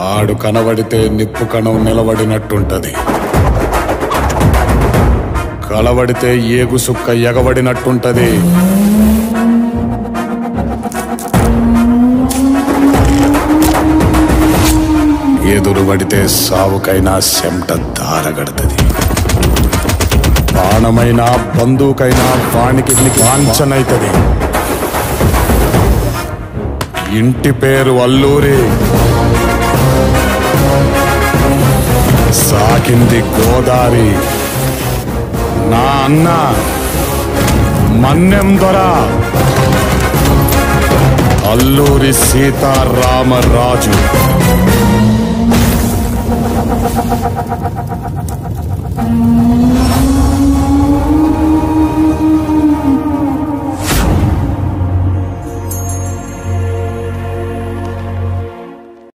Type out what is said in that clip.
ఆడు కనబడితే నిప్పు కణం నిలబడినట్టుంటది కలబడితే ఏగు సుక్క ఎగబడినట్టుంటది ఎదురుబడితే సావుకైనా సెమట దారగడుతుంది బాణమైనా బంధువుకైనా వానికి వాంఛనైతది ఇంటి పేరు అల్లూరి సాకింది గోదారి నా అన్న మన్నెం దొర అల్లూరి సీతారామరాజు